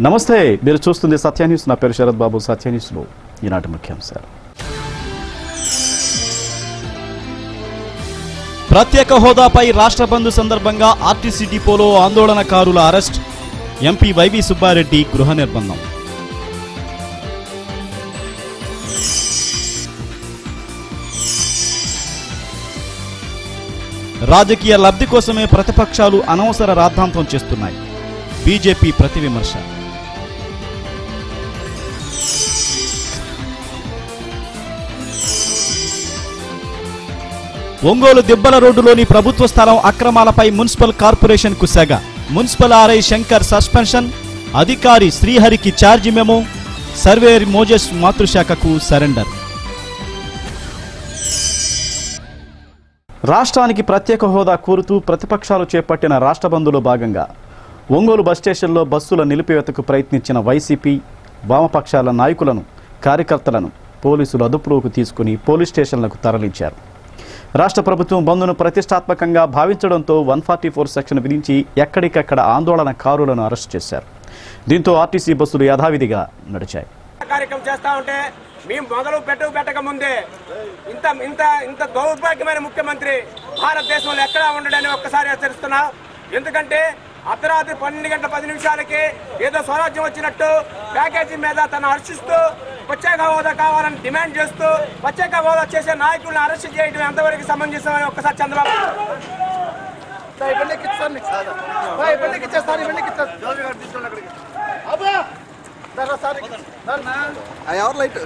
నమస్తే మీరు చూస్తుంది సత్య న్యూస్ నా పేరు శరత్ బాబు సత్య న్యూస్లో ఈనాటి ముఖ్యాంశాలు ప్రత్యేక హోదాపై రాష్ట్ర బంద్ సందర్భంగా ఆర్టీసీ డిపోలో ఆందోళనకారుల అరెస్ట్ ఎంపీ వైవి సుబ్బారెడ్డి గృహ నిర్బంధం రాజకీయ లబ్ధి కోసమే ప్రతిపక్షాలు అనవసర రాద్ధాంతం చేస్తున్నాయి బీజేపీ ప్రతి విమర్శ ఒంగోలు దిబ్బల రోడ్డులోని ప్రభుత్వ స్థలం అక్రమాలపై మున్సిపల్ కార్పొరేషన్ కు సెగ మున్సిపల్ ఆర్ఐ శంకర్ సస్పెన్షన్ అధికారి శ్రీహరికి ఛార్జీ మెమో సర్వేయర్ మోజెస్ మాతృశాఖకు సరెండర్ రాష్ట్రానికి ప్రత్యేక హోదా కోరుతూ ప్రతిపక్షాలు చేపట్టిన రాష్ట్ర బంద్లో భాగంగా ఒంగోలు బస్ స్టేషన్లో బస్సుల నిలిపివేతకు ప్రయత్నించిన వైసీపీ వామపక్షాల నాయకులను కార్యకర్తలను పోలీసులు అదుపులోకి తీసుకుని పోలీస్ స్టేషన్లకు తరలించారు రాష్ట్ర ప్రభుత్వం బంద్ను ప్రతిష్టాత్మకంగా భావించడంతో వన్ ఫార్టీ ఫోర్ సెక్షన్ విధించి ఎక్కడికక్కడ ఆందోళనకారులను అరెస్ట్ చేశారు దీంతో ఆర్టీసీ బస్సులు యథావిధిగా నడిచాయి కార్యక్రమం చేస్తా ఉంటే మేము మొదలు పెట్టకు పెట్టక ముందే ఇంత ఇంత ఇంత దౌర్భాగ్యమైన ముఖ్యమంత్రి భారతదేశంలో ఎక్కడా ఉండడని ఒక్కసారి హెచ్చరిస్తున్నా ఎందుకంటే అర్ధరాత్రి పన్నెండు గంటల పది నిమిషాలకి ఏదో స్వరాజ్యం వచ్చినట్టు ప్యాకేజీ మీద తను హర్షిస్తూ ప్రత్యేక హోదా కావాలని డిమాండ్ చేస్తూ ప్రత్యేక హోదా చేసే నాయకులను అరెస్ట్ చేయడం ఎంతవరకు సమంజసమని ఒక్కసారి చంద్రబాబు ఎవరు లైట్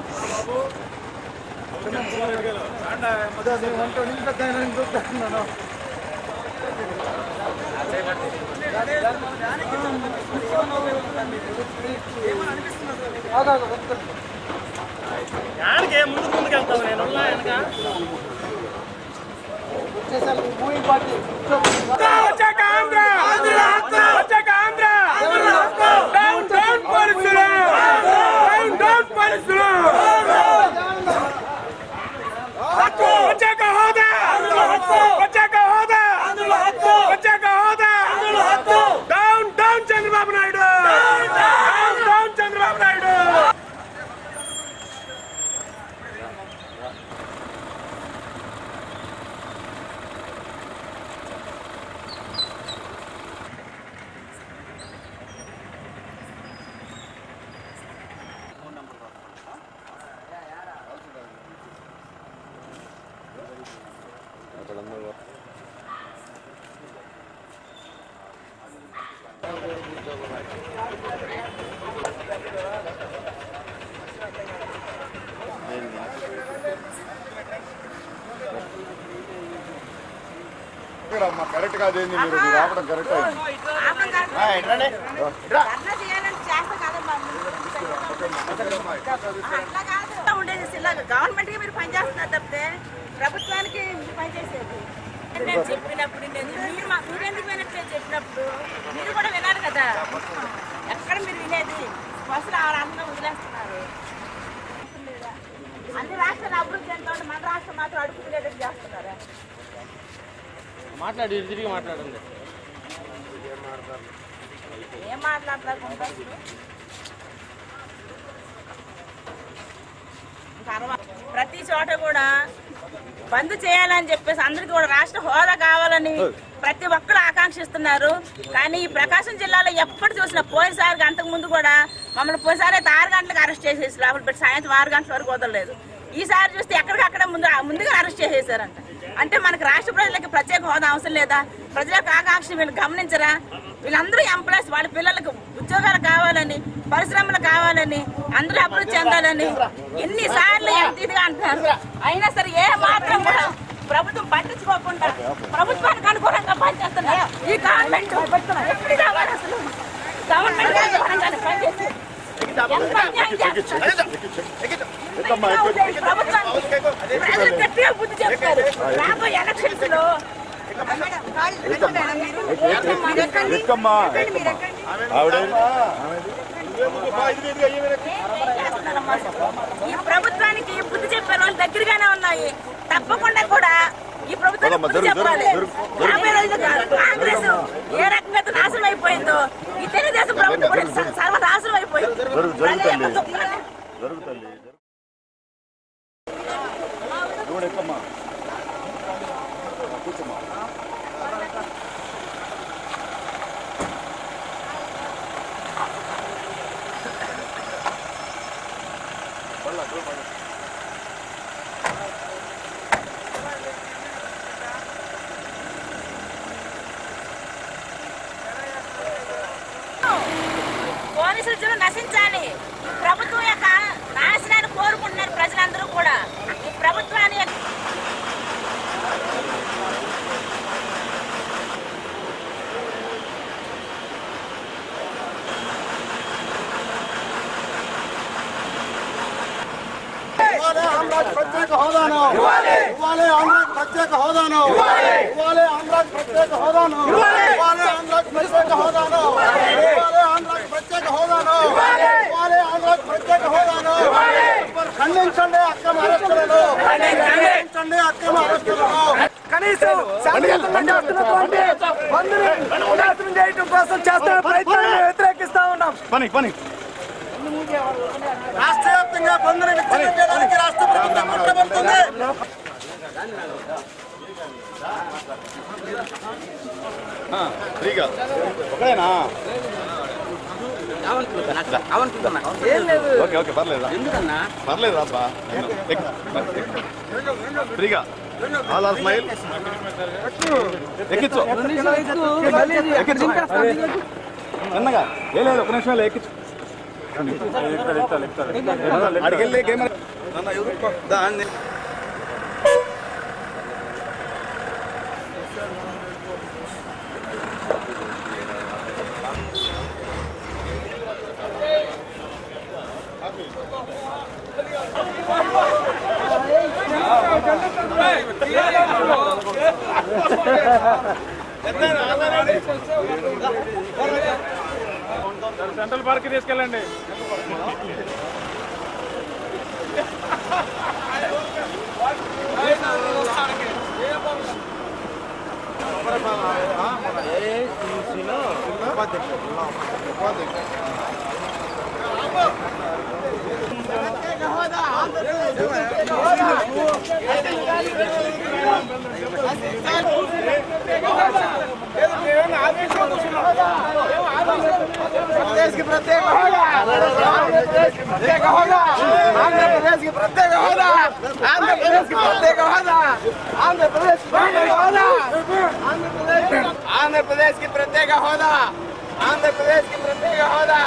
వచ్చాక ఆంధ్ర వచ్చాక ఆంధ్ర డౌన్ డౌన్ పోలీసులు డౌన్ డౌన్ పోలీసులు వచ్చాక హోదా వచ్చాక హోదా వచ్చాక హోదా down down Chandrababu Naidu down down Chandrababu Naidu correct కాదేంది మీరు మీరు ఆపడం కరెక్ట్ అయింది ధర్నా చేయాలని చేస్తా కదమ్మా. అట్లా కాదు. ఉండేది ఇలాగ గవర్నమెంట్ కి మీరు పనిచేస్తున్నారు తప్పితే ప్రభుత్వానికి మీరు పనిచేసేది నేను చెప్పినప్పుడు నేను మీరు మా- మీరు ఎందుకు వినట్లేదు చెప్పినప్పుడు మీరు కూడా వినాలి కదా ఎక్కడ మీరు వినేది బస్సులు అందరూ వదిలేస్తున్నారు అన్ని రాష్ట్రాలు అభివృద్ధి ఎంత ఉంటే మన రాష్ట్రం మాత్రం అడుగుతులేదని చేస్తున్నారా మాట్లాడి ఇటు తిరిగి మాట్లాడండి ఏం మాట్లాడతారు బస్సులు తర్వాత ప్రతి చోట కూడా బంద్ చేయాలని చెప్పేసి అందరికీ కూడా రాష్ట్ర హోదా కావాలని ప్రతి ఒక్కరు ఆకాంక్షిస్తున్నారు కానీ ఈ ప్రకాశం జిల్లాలో ఎప్పుడు చూసినా పోయినసారి అంతకు ముందు కూడా మమ్మల్ని పోయినసారి అయితే ఆరు గంటలకు అరెస్ట్ చేసేసి లోపల పెట్టి సాయంత్రం ఆరు గంటల వరకు వదలలేదు ఈసారి చూస్తే ఎక్కడికక్కడ ముందు ముందుగా అరెస్ట్ చేసేసారంట అంటే మనకు రాష్ట్ర ప్రజలకి ప్రత్యేక హోదా అవసరం లేదా ప్రజల యొక్క ఆకాంక్ష వీళ్ళు గమనించరా వీళ్ళందరూ ఎంప్లాయీస్ వాళ్ళ పిల్లలకు ఉద్యోగాలు కావాలని పరిశ్రమలు కావాలని అందరూ అభివృద్ధి చెందాలని ఎన్నిసార్లు ఎంత ఇదిగా అంటున్నారు అయినా సరే ఏ మాత్రం కూడా ప్రభుత్వం పట్టించుకోకుండా ప్రభుత్వానికి అనుకూలంగా పనిచేస్తున్నారు ఈ గవర్నమెంట్ ఎప్పుడు రావాలి అసలు గవర్నమెంట్ అనుకూలంగానే పనిచేసి ఎంత అన్యాయం చేస్తున్నారు. ఎక్కమ్మా ఎక్క ప్రభుత్వానికి ప్రజలు గట్టిగా బుద్ధి చెప్తారు రాబోయే ఎలక్షన్స్ లో ఎక్కమ్మా ఆవిడ ఈ ప్రభుత్వానికి బుద్ధి చెప్పే రోజులు దగ్గరగానే ఉన్నాయి తప్పకుండా కూడా ఈ ప్రభుత్వానికి జరుగు, బుద్ధి జరుగు, చెప్పాలి జరుగు, రాబోయే రోజుల్లో కాంగ్రెస్ ఏ రకంగా అయితే నాశనం అయిపోయిందో ఈ తెలుగుదేశం ప్రభుత్వం కూడా స- సర్వ అయిపోయింది జరుగు జరుగు ప్రజలు తల్లి ఎక్కడ జరుగు తల్లి నువ్వు ఎక్కమ్మా కూర్చోమ్మా పోలీసులు చూడ నశించాలి ప్రభుత్వం యొక్క నాశనాన్ని కోరుకుంటున్నారు ప్రజలందరూ కూడా ఈ ప్రభుత్వాన్ని ఇవ్వాలి ఆంధ్రాకి ప్రత్యేక హోదాను ఇవ్వాలి ఆంధ్రాకి ప్రత్యేక హోదాను ఇవ్వాలి ఆంధ్రాకి ప్రత్యేక హోదాను ఇవ్వాలి ఆంధ్రాకి ప్రత్యేక హోదాను ఇవ్వాలి ఆంధ్రాకి ప్రత్యేక హోదాను ఇవ్వాలి ఆంధ్రాకి ప్రత్యేక హోదాను ఖండించండి అక్రమ అరెస్టులను ఖండించండి అక్రమ అరెస్టులను కనీసం శాంతియుతంగా చేస్తున్నటువంటి బంద్ని నాశనం చేయడం కోసం చేస్తున్న ప్రయత్నాన్ని వ్యతిరేకిస్తా ఉన్నాం పని పని రాష్ట్ర వ్యాప్తంగా బంద్ని విచ్ఛిన్నం చేయడానికి రాష్ట్ర ప్రభుత్వం కుట్రపడుతుంది ఫ్రీగా ఒకడేనా ఓకే ఓకే పర్లేదా పర్లేదు అబ్బా ఫ్రీగా ఆల్ ఆర్ స్మైల్ ఎక్కించు ఎక్కించు చిన్నగా ఏ లేదు ఒక నిమిషం ఎక్కించు అడిగెళ్ళి కెమెరా దాన్ని సెంట్రల్ పార్క్ తీసుకెళ్ళండి ఆంధ్రప్రదేశ్ కి ప్రత్యేక హోదా ప్రత్యేక హోదా ఆంధ్రప్రదేశ్ కి ప్రత్యేక హోదా ఆంధ్రప్రదేశ్ కి ప్రత్యేక హోదా ఆంధ్రప్రదేశ్ ప్రత్యేక హోదా ఆంధ్రప్రదేశ్ కి ప్రత్యేక హోదా ఆంధ్రప్రదేశ్ కి ప్రత్యేక హోదా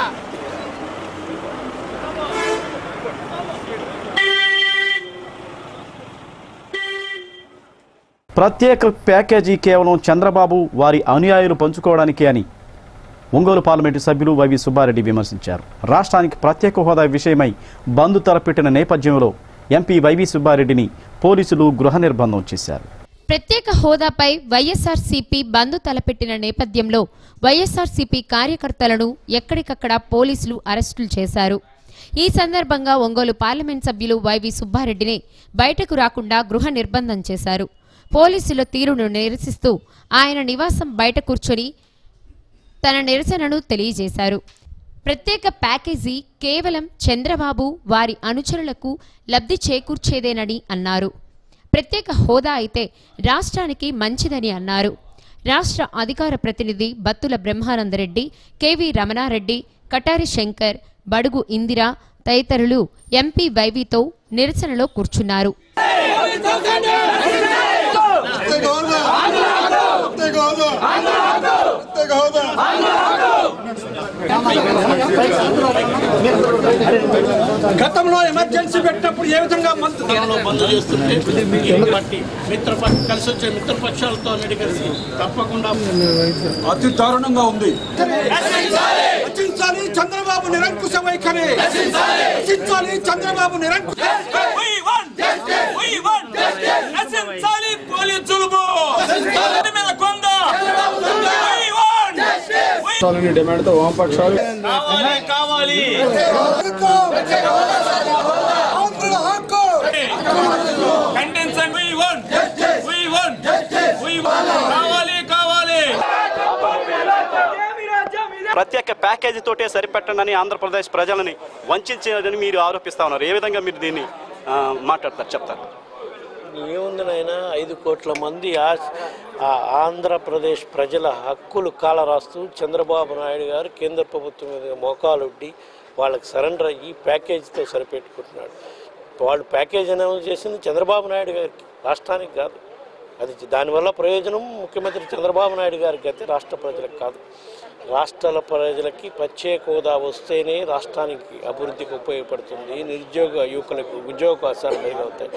ప్రత్యేక ప్యాకేజీ కేవలం చంద్రబాబు వారి అనుయాయులు పంచుకోవడానికే అని ఒంగోలు పార్లమెంటు సభ్యులు వైవి సుబ్బారెడ్డి విమర్శించారు రాష్ట్రానికి ప్రత్యేక హోదా విషయమై బంద్ తలపెట్టిన నేపథ్యంలో ఎంపీ వైవి సుబ్బారెడ్డిని పోలీసులు గృహ నిర్బంధం చేశారు ప్రత్యేక హోదాపై వైఎస్ఆర్సీపీ బంద్ తలపెట్టిన నేపథ్యంలో వైఎస్ఆర్సీపీ కార్యకర్తలను ఎక్కడికక్కడ పోలీసులు అరెస్టులు చేశారు ఈ సందర్భంగా ఒంగోలు పార్లమెంట్ సభ్యులు వైవి సుబ్బారెడ్డిని బయటకు రాకుండా గృహ నిర్బంధం చేశారు పోలీసుల తీరును నిరసిస్తూ ఆయన నివాసం బయట కూర్చొని తన నిరసనను తెలియజేశారు ప్రత్యేక ప్యాకేజీ కేవలం చంద్రబాబు వారి అనుచరులకు లబ్ధి చేకూర్చేదేనని అన్నారు ప్రత్యేక హోదా అయితే రాష్ట్రానికి మంచిదని అన్నారు రాష్ట్ర అధికార ప్రతినిధి బత్తుల బ్రహ్మానందరెడ్డి కెవి రమణారెడ్డి కటారి శంకర్ బడుగు ఇందిర తదితరులు ఎంపీ వైవితో నిరసనలో కూర్చున్నారు గతంలో ఎమర్జెన్సీ పెట్టినప్పుడు ఏ విధంగా మంత్రి బంద్ చేస్తుంటే దీన్ని బట్టి మిత్రపక్ష కలిసి వచ్చే మిత్రపక్షాలతో అన్నిటి కలిసి తప్పకుండా అతి దారుణంగా ఉంది రచించాలి చంద్రబాబు నిరంకుశ వైఖరి రచించాలి చంద్రబాబు నిరంకుశ నశించాలి పోలీసు చులుపు మీద కొంద డిమాండ్తో వామపక్షాలు కావాలి కావాలి ఖండించండి We want. We want. We want. కావాలి కావాలి ప్రత్యేక ప్యాకేజీ తోటే సరిపెట్టండి ఆంధ్రప్రదేశ్ ప్రజలని వంచిందని మీరు ఆరోపిస్తా ఉన్నారు ఏ విధంగా మీరు దీన్ని ఆ, మాట్లాడతారు చెప్తారు ఏముంది నాయన ఐదు కోట్ల మంది ఆ- ఆ ఆంధ్రప్రదేశ్ ప్రజల హక్కులు కాలరాస్తూ చంద్రబాబు నాయుడు గారు కేంద్ర ప్రభుత్వం మీద మోకాలుడ్డి వాళ్ళకి సరెండర్ అయ్యి ప్యాకేజీతో సరిపెట్టుకుంటున్నాడు వాళ్ళు ప్యాకేజ్ అనౌన్స్ చేసింది చంద్రబాబు నాయుడు గారికి రాష్ట్రానికి కాదు అది దానివల్ల ప్రయోజనం ముఖ్యమంత్రి చంద్రబాబు నాయుడు గారికి అయితే రాష్ట్ర ప్రజలకు కాదు రాష్ట్రాల ప్రజలకి ప్రత్యేక హోదా వస్తేనే రాష్ట్రానికి అభివృద్ధికి ఉపయోగపడుతుంది నిరుద్యోగ యువకులకు ఉద్యోగావకాశాలు మెరుగవుతాయి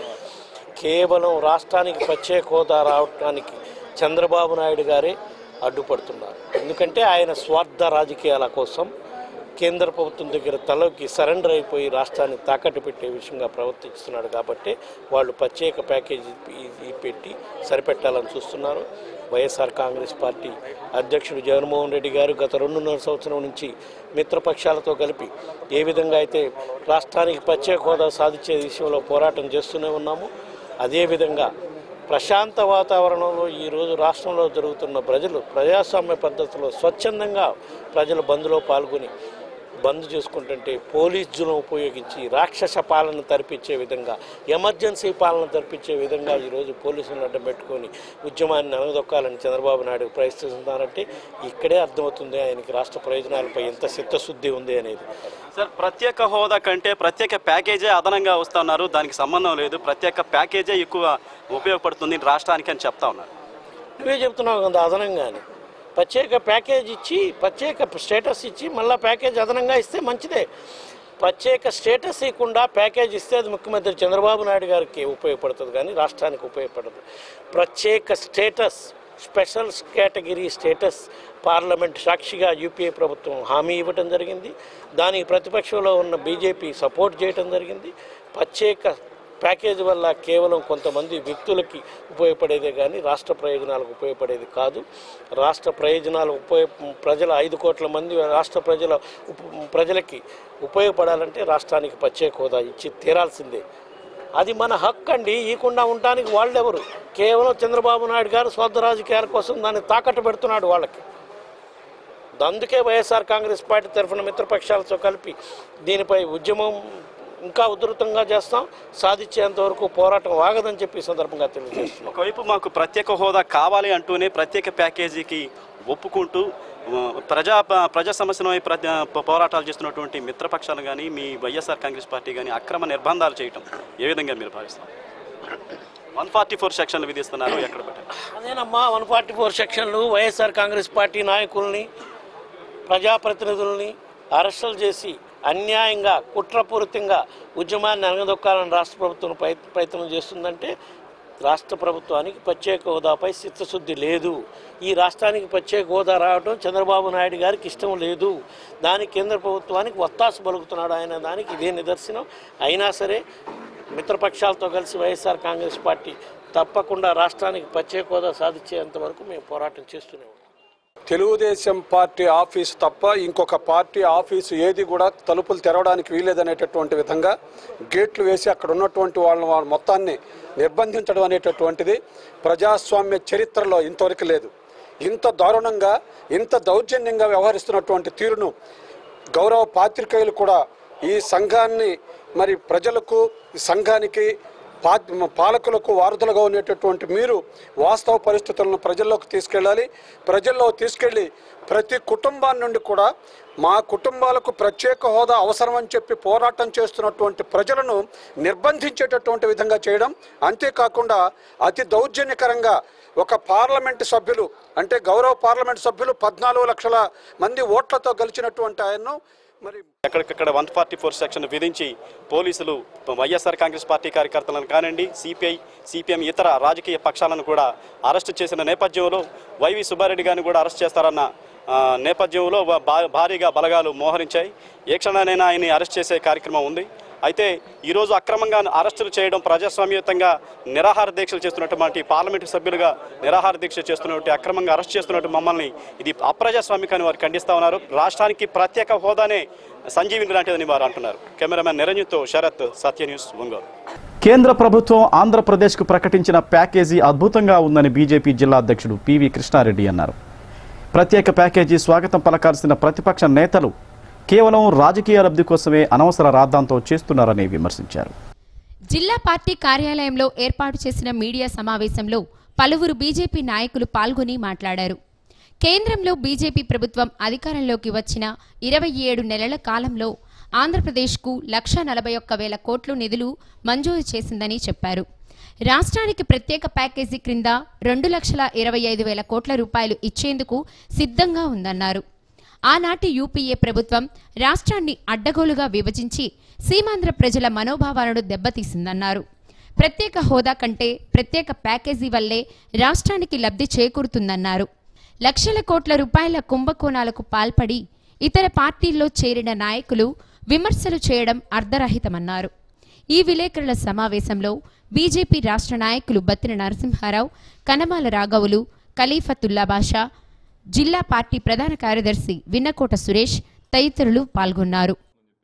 కేవలం రాష్ట్రానికి ప్రత్యేక హోదా రావడానికి చంద్రబాబు నాయుడు గారే అడ్డుపడుతున్నారు ఎందుకంటే ఆయన స్వార్థ రాజకీయాల కోసం కేంద్ర ప్రభుత్వం దగ్గర తలకి సరెండర్ అయిపోయి రాష్ట్రాన్ని తాకట్టు పెట్టే విషయంగా ప్రవర్తిస్తున్నాడు కాబట్టి వాళ్ళు ప్రత్యేక ప్యాకేజీ ఈ- ఈ పెట్టి సరిపెట్టాలని చూస్తున్నారు వైఎస్ఆర్ కాంగ్రెస్ పార్టీ అధ్యక్షుడు జగన్మోహన్ రెడ్డి గారు గత రెండున్నర సంవత్సరం నుంచి మిత్రపక్షాలతో కలిపి ఏ విధంగా అయితే రాష్ట్రానికి ప్రత్యేక హోదా సాధించే విషయంలో పోరాటం చేస్తూనే ఉన్నాము అదేవిధంగా ప్రశాంత వాతావరణంలో ఈరోజు రాష్ట్రంలో జరుగుతున్న ప్రజలు ప్రజాస్వామ్య పద్ధతిలో స్వచ్ఛందంగా ప్రజలు బంద్లో పాల్గొని బంద్ చేసుకుంటుంటే పోలీస్ జులం ఉపయోగించి రాక్షస పాలన తరిపించే విధంగా ఎమర్జెన్సీ పాలన తరిపించే విధంగా ఈరోజు పోలీసులను అడ్డం పెట్టుకొని ఉద్యమాన్ని అనగదొక్కాలని చంద్రబాబు నాయుడు ప్రయత్నిస్తున్నారంటే ఇక్కడే అర్థమవుతుంది ఆయనకి రాష్ట్ర ప్రయోజనాలపై ఎంత చిత్తశుద్ధి ఉంది అనేది సార్ ప్రత్యేక హోదా కంటే ప్రత్యేక ప్యాకేజే అదనంగా వస్తున్నారు దానికి సంబంధం లేదు ప్రత్యేక ప్యాకేజే ఎక్కువ ఉపయోగపడుతుంది రాష్ట్రానికి అని చెప్తా ఉన్నారు నువ్వే చెప్తున్నావు కదా అదనంగానే ప్రత్యేక ప్యాకేజ్ ఇచ్చి ప్రత్యేక స్టేటస్ ఇచ్చి మళ్ళీ ప్యాకేజ్ అదనంగా ఇస్తే మంచిదే ప్రత్యేక స్టేటస్ ఇవ్వకుండా ప్యాకేజ్ ఇస్తే అది ముఖ్యమంత్రి చంద్రబాబు నాయుడు గారికి ఉపయోగపడుతుంది కానీ రాష్ట్రానికి ఉపయోగపడదు ప్రత్యేక status special category status parliament సాక్షిగా యూపీఏ ప్రభుత్వం హామీ ఇవ్వటం జరిగింది దానికి ప్రతిపక్షంలో ఉన్న బీజేపీ సపోర్ట్ చేయటం జరిగింది ప్రత్యేక ప్యాకేజ్ వల్ల కేవలం కొంతమంది వ్యక్తులకి ఉపయోగపడేదే కానీ రాష్ట్ర ప్రయోజనాలకు ఉపయోగపడేది కాదు రాష్ట్ర ప్రయోజనాలు ఉపయోగ ప్రజల ఐదు కోట్ల మంది రాష్ట్ర ప్రజల ఉప- ప్రజలకి ఉపయోగపడాలంటే రాష్ట్రానికి ప్రత్యేక హోదా ఇచ్చి తీరాల్సిందే అది మన హక్కు అండి ఇవ్వకుండా ఉండటానికి వాళ్ళెవరు కేవలం చంద్రబాబు నాయుడు గారు స్వార్థ రాజకీయాల కోసం దాన్ని తాకట్టు పెడుతున్నాడు వాళ్ళకి అందుకే వైఎస్ఆర్ కాంగ్రెస్ పార్టీ తరఫున మిత్రపక్షాలతో కలిపి దీనిపై ఉద్యమం ఇంకా ఉధృతంగా చేస్తాం సాధించేంత వరకు పోరాటం ఆగదని చెప్పి ఈ సందర్భంగా తెలియజేస్తున్నాం ఒకవైపు మాకు ప్రత్యేక హోదా కావాలి అంటూనే ప్రత్యేక ప్యాకేజీకి ఒప్పుకుంటూ ఆ, ప్రజా ప్రజా సమస్యలపై ప్రజ పోరాటాలు చేస్తున్నటువంటి మిత్రపక్షాలు కానీ మీ వైఎస్ఆర్ కాంగ్రెస్ పార్టీ కానీ అక్రమ నిర్బంధాలు చేయటం ఏ విధంగా మీరు భావిస్తారు వన్ ఫార్టీ ఫోర్ సెక్షన్లు విధిస్తున్నారు ఎక్కడ పెట్టారు అదేనమ్మా వన్ ఫార్టీ ఫోర్ సెక్షన్లు వైఎస్ఆర్ కాంగ్రెస్ పార్టీ నాయకుల్ని ప్రజాప్రతినిధుల్ని అరెస్టులు చేసి అన్యాయంగా కుట్రపూరితంగా ఉద్యమాన్ని అనగదొక్కాలని రాష్ట్ర ప్రభుత్వం ప్రయత్- ప్రయత్నం చేస్తుందంటే రాష్ట్ర ప్రభుత్వానికి ప్రత్యేక హోదాపై చిత్తశుద్ధి లేదు ఈ రాష్ట్రానికి ప్రత్యేక హోదా రావడం చంద్రబాబు నాయుడు గారికి ఇష్టం లేదు దానికి కేంద్ర ప్రభుత్వానికి ఒత్తాసు పలుకుతున్నాడు ఆయన దానికి ఇదే నిదర్శనం అయినా సరే మిత్రపక్షాలతో కలిసి వైఎస్ఆర్ కాంగ్రెస్ పార్టీ తప్పకుండా రాష్ట్రానికి ప్రత్యేక హోదా సాధించేంత వరకు మేము పోరాటం చేస్తూనే ఉంటాం తెలుగుదేశం పార్టీ ఆఫీసు తప్ప ఇంకొక పార్టీ ఆఫీసు ఏది కూడా తలుపులు తెరవడానికి వీలేదనేటటువంటి విధంగా గేట్లు వేసి అక్కడ ఉన్నటువంటి వాళ్ళ వాళ్ళ మొత్తాన్ని నిర్బంధించడం అనేటటువంటిది ప్రజాస్వామ్య చరిత్రలో ఇంతవరకు లేదు ఇంత దారుణంగా ఇంత దౌర్జన్యంగా వ్యవహరిస్తున్నటువంటి తీరును గౌరవ పాత్రికేయులు కూడా ఈ సంఘాన్ని మరి ప్రజలకు ఈ సంఘానికి పా పాలకులకు వారధులుగా ఉండేటటువంటి మీరు వాస్తవ పరిస్థితులను ప్రజల్లోకి తీసుకెళ్ళాలి ప్రజల్లో తీసుకెళ్ళి ప్రతి కుటుంబాన్ని నుండి కూడా మా కుటుంబాలకు ప్రత్యేక హోదా అవసరం అని చెప్పి పోరాటం చేస్తున్నటువంటి ప్రజలను నిర్బంధించేటటువంటి విధంగా చేయడం అంతేకాకుండా అతి దౌర్జన్యకరంగా ఒక పార్లమెంటు సభ్యులు అంటే గౌరవ పార్లమెంటు సభ్యులు పద్నాలుగు లక్షల మంది ఓట్లతో గెలిచినటువంటి ఆయన్ను మరి ఎక్కడికక్కడ వన్ ఫార్టీ ఫోర్ సెక్షన్ విధించి పోలీసులు వైఎస్ఆర్ కాంగ్రెస్ పార్టీ కార్యకర్తలను కానివ్వండి సిపిఐ సిపిఎం ఇతర రాజకీయ పక్షాలను కూడా అరెస్టు చేసిన నేపథ్యంలో వైవి సుబ్బారెడ్డి గారిని కూడా అరెస్ట్ చేస్తారన్న ఆ, నేపథ్యంలో భా- భారీగా బలగాలు మోహరించాయి ఏ క్షణానైనా ఆయన్ని అరెస్ట్ చేసే కార్యక్రమం ఉంది అయితే ఈరోజు అక్రమంగా అరెస్టులు చేయడం ప్రజాస్వామ్యయుతంగా నిరాహార దీక్షలు చేస్తున్నటువంటి పార్లమెంటు సభ్యులుగా నిరాహార దీక్ష చేస్తున్నటువంటి అక్రమంగా అరెస్ట్ చేస్తున్నట్టు మమ్మల్ని ఇది అప్రజాస్వామికాన్ని వారు ఖండిస్తా ఉన్నారు రాష్ట్రానికి ప్రత్యేక హోదానే సంజీవిని లాంటిదని వారు అంటున్నారు కెమెరామెన్ నిరంజన్తో శరత్ సత్య న్యూస్ ఒంగోలు కేంద్ర ప్రభుత్వం ఆంధ్రప్రదేశ్కు ప్రకటించిన ప్యాకేజీ అద్భుతంగా ఉందని బీజేపీ జిల్లా అధ్యక్షుడు పివి కృష్ణారెడ్డి అన్నారు ప్రత్యేక ప్యాకేజీ స్వాగతం పలకాల్సిన ప్రతిపక్ష నేతలు కేవలం రాజకీయ లబ్ధి కోసమే అనవసర రాద్ధాంతం చేస్తున్నారని విమర్శించారు జిల్లా పార్టీ కార్యాలయంలో ఏర్పాటు చేసిన మీడియా సమావేశంలో పలువురు బీజేపీ నాయకులు పాల్గొని మాట్లాడారు కేంద్రంలో బీజేపీ ప్రభుత్వం అధికారంలోకి వచ్చిన ఇరవై ఏడు నెలల కాలంలో ఆంధ్రప్రదేశ్కు లక్ష నలభై ఒక్క వేల కోట్లు నిధులు మంజూరు చేసిందని చెప్పారు రాష్ట్రానికి ప్రత్యేక ప్యాకేజీ క్రింద రెండు లక్షల ఇరవై ఐదు వేల కోట్ల రూపాయలు ఇచ్చేందుకు సిద్ధంగా ఉందన్నారు ఆనాటి యూపీఏ ప్రభుత్వం రాష్ట్రాన్ని అడ్డగోలుగా విభజించి సీమాంధ్ర ప్రజల మనోభావాలను దెబ్బతీసిందన్నారు ప్రత్యేక హోదా కంటే ప్రత్యేక ప్యాకేజీ వల్లే రాష్ట్రానికి లబ్ధి చేకూరుతుందన్నారు లక్షల కోట్ల రూపాయల కుంభకోణాలకు పాల్పడి ఇతర పార్టీల్లో చేరిన నాయకులు విమర్శలు చేయడం అర్ధరహితమన్నారు ఈ విలేకరుల సమావేశంలో బీజేపీ రాష్ట్ర నాయకులు బత్తిన నరసింహారావు కనమాల రాఘవులు ఖలీఫతుల్లా బాషా జిల్లా పార్టీ ప్రధాన కార్యదర్శి విన్నకోట సురేష్ తదితరులు పాల్గొన్నారు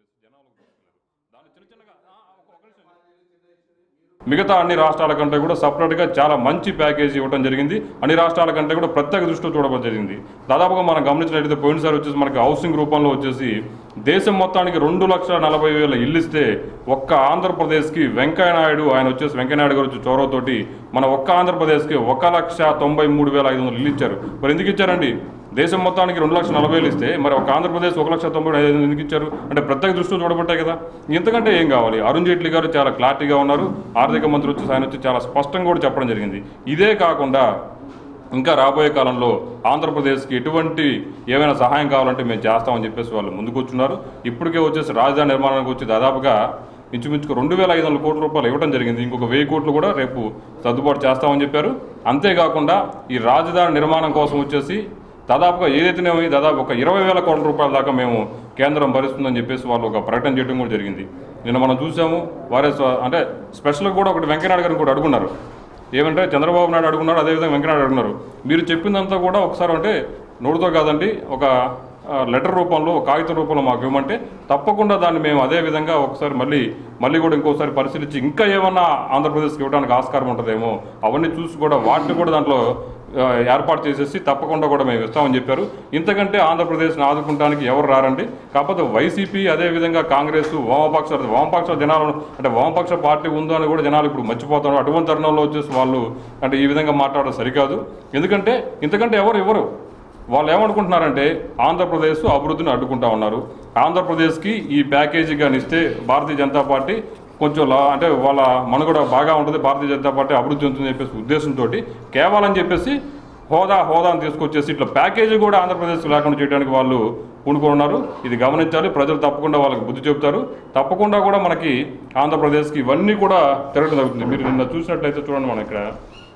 మిగతా అన్ని రాష్ట్రాల కంటే కూడా సపరేట్గా చాలా మంచి ప్యాకేజీ ఇవ్వడం జరిగింది అన్ని రాష్ట్రాల కంటే కూడా ప్రత్యేక దృష్టిలో చూడడం జరిగింది దాదాపుగా మనం గమనించినట్లయితే పోయినసారి వచ్చేసి మనకి హౌసింగ్ రూపంలో వచ్చేసి దేశం మొత్తానికి రెండు లక్షల నలభై వేల ఇల్లు ఇస్తే ఒక్క ఆంధ్రప్రదేశ్కి వెంకయ్యనాయుడు ఆయన వచ్చేసి వెంకయ్యనాయుడు గారు వచ్చి చొరవతోటి మన ఒక్క ఆంధ్రప్రదేశ్కి ఒక లక్ష తొంభై మూడు వేల ఐదు వందలు ఇల్లు ఇచ్చారు మరి ఎందుకు ఇచ్చారండి దేశం మొత్తానికి రెండు లక్షల నలభై వేలు ఇస్తే మరి ఒక ఆంధ్రప్రదేశ్ ఒక లక్ష తొంభై ఐదు వందలు ఎందుకు ఇచ్చారు అంటే ప్రత్యేక దృష్టిలో చూడబట్టాయి కదా ఇంతకంటే ఏం కావాలి అరుణ్ జైట్లీ గారు చాలా క్లారిటీగా ఉన్నారు ఆర్థిక మంత్రి వచ్చి ఆయన వచ్చి చాలా స్పష్టంగా కూడా చెప్పడం జరిగింది ఇదే కాకుండా ఇంకా రాబోయే కాలంలో ఆంధ్రప్రదేశ్కి ఎటువంటి ఏమైనా సహాయం కావాలంటే మేము చేస్తామని చెప్పేసి వాళ్ళు ముందుకు వచ్చున్నారు ఇప్పటికే వచ్చేసి రాజధాని నిర్మాణానికి వచ్చి దాదాపుగా ఇంచుమించుకు రెండు వేల ఐదు వందల కోట్ల రూపాయలు ఇవ్వడం జరిగింది ఇంకొక వెయ్యి కోట్లు కూడా రేపు సర్దుబాటు చేస్తామని చెప్పారు అంతేకాకుండా ఈ రాజధాని నిర్మాణం కోసం వచ్చేసి దాదాపుగా ఏదైతేనేమి దాదాపు ఒక ఇరవై వేల కోట్ల రూపాయల దాకా మేము కేంద్రం భరిస్తుందని చెప్పేసి వాళ్ళు ఒక ప్రకటన చేయడం కూడా జరిగింది నిన్న మనం చూసాము వారే స్వ- అంటే స్పెషల్గా కూడా ఒకటి వెంకయ్యనాయుడు గారిని కూడా అడుగున్నారు ఏమంటే చంద్రబాబు నాయుడు అడుగున్నారు అదేవిధంగా వెంకయ్యనాయుడు అడుగున్నారు మీరు చెప్పిందంతా కూడా ఒకసారి అంటే నోటితో కాదండి ఒక ఆ, లెటర్ రూపంలో ఒక కాగితం రూపంలో మాకు ఇవ్వమంటే తప్పకుండా దాన్ని మేము అదే విధంగా ఒకసారి మళ్ళీ మళ్ళీ కూడా ఇంకోసారి పరిశీలించి ఇంకా ఏమన్నా ఆంధ్రప్రదేశ్కి ఇవ్వడానికి ఆస్కారం ఉంటుందేమో అవన్నీ చూసి కూడా వాటిని కూడా దాంట్లో ఆ, ఏర్పాటు చేసేసి తప్పకుండా కూడా మేము ఇస్తామని చెప్పారు ఇంతకంటే ఆంధ్రప్రదేశ్ని ఆదుకుంటానికి ఎవరు రారండి కాకపోతే వైసీపీ అదేవిధంగా కాంగ్రెస్ వామపక్ష వామపక్ష జనాలు అంటే వామపక్ష పార్టీ ఉందో అని కూడా జనాలు ఇప్పుడు మర్చిపోతున్నారు అటువంటి తరుణంలో వచ్చేసి వాళ్ళు అంటే ఈ విధంగా మాట్లాడడం సరికాదు ఎందుకంటే ఇంతకంటే ఎవరు ఎవరు వాళ్ళు ఏమనుకుంటున్నారంటే ఆంధ్రప్రదేశ్ అభివృద్ధిని అడ్డుకుంటా ఉన్నారు ఆంధ్రప్రదేశ్కి ఈ ప్యాకేజీ కానీ ఇస్తే భారతీయ జనతా పార్టీ కొంచెం లా అంటే వాళ్ళ మనుగడ బాగా ఉంటుంది భారతీయ జనతా పార్టీ అభివృద్ధి ఉంటుందని చెప్పేసి ఉద్దేశంతో కేవలం చెప్పేసి హోదా హోదాను తీసుకొచ్చేసి ఇట్లా ప్యాకేజీ కూడా ఆంధ్రప్రదేశ్ లేకుండా చేయడానికి వాళ్ళు పూనుకున్నారు ఇది గమనించాలి ప్రజలు తప్పకుండా వాళ్ళకి బుద్ధి చెబుతారు తప్పకుండా కూడా మనకి ఆంధ్రప్రదేశ్కి ఇవన్నీ కూడా తిరగడం జరుగుతుంది మీరు నిన్న చూసినట్లయితే చూడండి మనం ఇక్కడ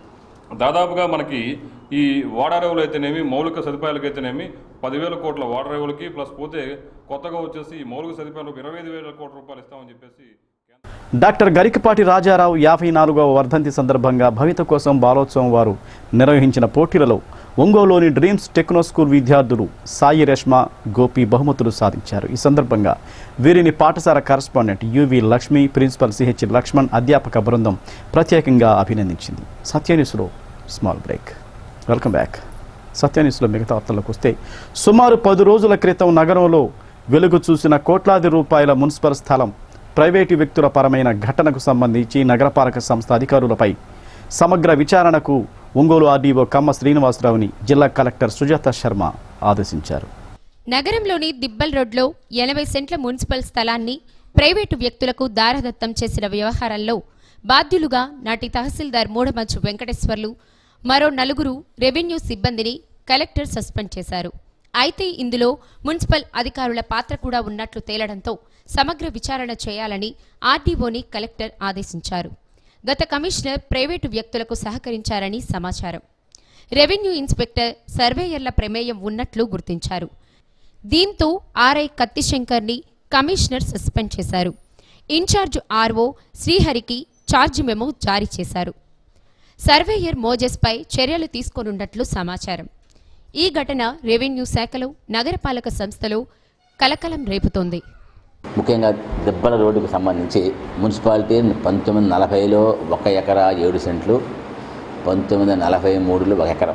దాదాపుగా మనకి ఈ వాడరేవులు అయితేనేమి మౌలిక సదుపాయాలకు అయితేనేమి పదివేల కోట్ల వాడరేవులకి ప్లస్ పోతే కొత్తగా వచ్చేసి ఈ మౌలిక సదుపాయాలకు ఇరవై ఐదు వేల కోట్ల రూపాయలు ఇస్తామని చెప్పేసి డాక్టర్ గరికపాటి రాజారావు యాభై నాలుగవ వర్ధంతి సందర్భంగా భవిత కోసం బాలోత్సవం వారు నిర్వహించిన పోటీలలో ఒంగోలులోని డ్రీమ్స్ టెక్నో స్కూల్ విద్యార్థులు సాయి రేష్మ గోపి బహుమతులు సాధించారు ఈ సందర్భంగా వీరిని పాఠశాల correspondent UV Lakshmi principal CH Laxman అధ్యాపక బృందం ప్రత్యేకంగా అభినందించింది సత్యన్యూస్లో స్మాల్ బ్రేక్ వెల్కమ్ బ్యాక్ సత్యన్యూస్లో మిగతా వార్తలకు వస్తే సుమారు పది రోజుల క్రితం నగరంలో వెలుగు చూసిన కోట్లాది రూపాయల మున్సిపల్ స్థలం ప్రైవేటు వ్యక్తుల పరమైన ఘటనకు సంబంధించి నగరపాలక సంస్థ అధికారులపై సమగ్ర విచారణకు ఒంగోలు ఆర్డీఓ కమ్మ శ్రీనివాసరావుని జిల్లా కలెక్టర్ సుజాత శర్మ ఆదేశించారు నగరంలోని దిబ్బల్ రోడ్లో ఎనభై సెంట్ల మున్సిపల్ స్థలాన్ని ప్రైవేటు వ్యక్తులకు దారదత్తం చేసిన వ్యవహారంలో బాధ్యులుగా నాటి తహసీల్దార్ మూడమంచు వెంకటేశ్వర్లు మరో నలుగురు రెవెన్యూ సిబ్బందిని కలెక్టర్ సస్పెండ్ చేశారు అయితే ఇందులో మున్సిపల్ అధికారుల పాత్ర కూడా ఉన్నట్లు తేలడంతో సమగ్ర విచారణ చేయాలని ఆర్డీఓని కలెక్టర్ ఆదేశించారు గత కమిషనర్ ప్రైవేటు వ్యక్తులకు సహకరించారని సమాచారం రెవెన్యూ ఇన్స్పెక్టర్ సర్వేయర్ల ప్రమేయం ఉన్నట్లు గుర్తించారు దీంతో ఆర్ఐ కత్తిశంకర్ని కమిషనర్ సస్పెండ్ చేశారు ఇన్ఛార్జ్ ఆర్ఓ శ్రీహరికి ఛార్జ్ మెమో జారీ చేశారు సర్వేయర్ మోజెస్పై చర్యలు తీసుకోనున్నట్లు సమాచారం ఈ ఘటన రెవెన్యూ శాఖలో నగరపాలక సంస్థలో కలకలం రేపుతోంది ముఖ్యంగా దెబ్బల రోడ్డుకు సంబంధించి మున్సిపాలిటీ పంతొమ్మిది వందల నలభైలో ఒక ఎకరా ఏడు సెంట్లు పంతొమ్మిది వందల నలభై మూడులో ఒక ఎకరం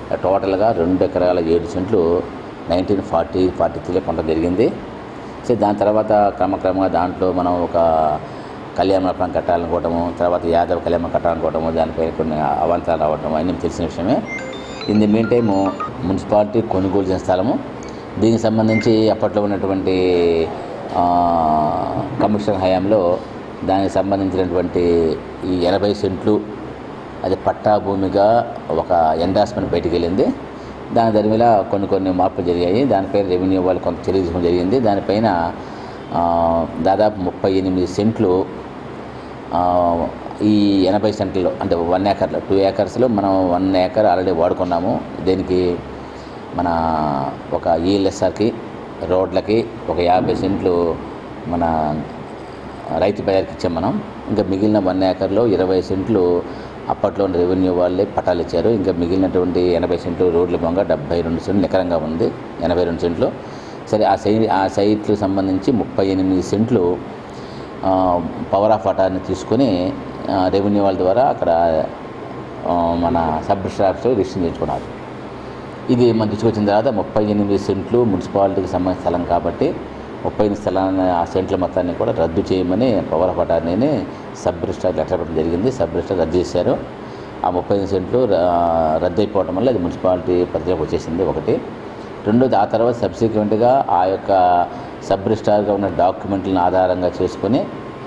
టోటల్గా రెండు ఎకరాల ఏడు సెంట్లు నైన్టీన్ ఫార్టీ ఫార్టీ త్రీలో కొనడం జరిగింది సో దాని తర్వాత క్రమక్రమంగా దాంట్లో మనం ఒక కళ్యాణ మండపం కట్టాలనుకోవటము తర్వాత యాదవ్ కళ్యాణం కట్టాలనుకోవటము దానిపై కొన్ని అవాంతరాలు రావటము అన్నీ తెలిసిన విషయమే in the main time municipality కొనుగోలు చేసిన స్థలము దీనికి సంబంధించి అప్పట్లో ఉన్నటువంటి ఆ, కమిషనర్ హయాంలో దానికి సంబంధించినటువంటి ఈ ఎనభై సెంట్లు అది పట్టా భూమిగా ఒక ఎండాస్మెంట్ బయటికి వెళ్ళింది దాని దాని మీద కొన్ని కొన్ని మార్పులు జరిగాయి దానిపై రెవెన్యూ వాళ్ళు కొంత చర్య తీసుకోవడం జరిగింది దానిపైన ఆ, దాదాపు ముప్పై ఎనిమిది సెంట్లు ఆ, ఈ ఎనభై సెంట్లో అంటే వన్ ఏకర్లో టూ ఏకర్స్లో మనం వన్ ఏకర్ ఆల్రెడీ వాడుకున్నాము దీనికి మన ఒక ఈఎల్ఎస్ఆర్కి రోడ్లకి ఒక యాభై సెంట్లు మన రైతు బజార్కి ఇచ్చాం మనం ఇంకా మిగిలిన వన్ ఏకర్లో ఇరవై సెంట్లు అప్పట్లో రెవెన్యూ వాళ్ళే పట్టాలు ఇచ్చారు ఇంకా మిగిలినటువంటి ఎనభై సెంట్లు రోడ్ల బొంగ డెబ్బై రెండు సెంట్లు నికరంగా ఉంది ఎనభై రెండు సెంట్లు సరే ఆ సై ఆ సైట్లకు సంబంధించి ముప్పై ఎనిమిది సెంట్లు ఆ, పవర్ ఆఫ్ అటార్ని తీసుకొని ఆ, రెవెన్యూ వాళ్ళ ద్వారా అక్కడ ఆ, మన సబ్ స్టాఫ్స్ రిజిస్టర్ చేయించుకున్నారు ఇది మన తీసుకొచ్చిన తర్వాత ముప్పై ఎనిమిది సెంట్లు మున్సిపాలిటీకి సంబంధించిన స్థలం కాబట్టి ముప్పై ఎనిమిది స్థలాన్ని ఆ సెంట్ల మొత్తాన్ని కూడా రద్దు చేయమని పవర్ ఆఫ్ అటార్నీని సబ్ రిజిస్టార్ లెటర్ పెట్టడం జరిగింది సబ్ రిజిస్టార్ రద్దు చేశారు ఆ ముప్పై ఎనిమిది సెంట్లు ర- రద్దు అయిపోవడం వల్ల అది మున్సిపాలిటీ పరిధిలోకి వచ్చేసింది ఒకటి రెండోది ఆ తర్వాత సబ్సిక్వెంట్గా ఆ యొక్క సబ్ రిజిస్టార్గా ఉన్న డాక్యుమెంట్లను ఆధారంగా చేసుకొని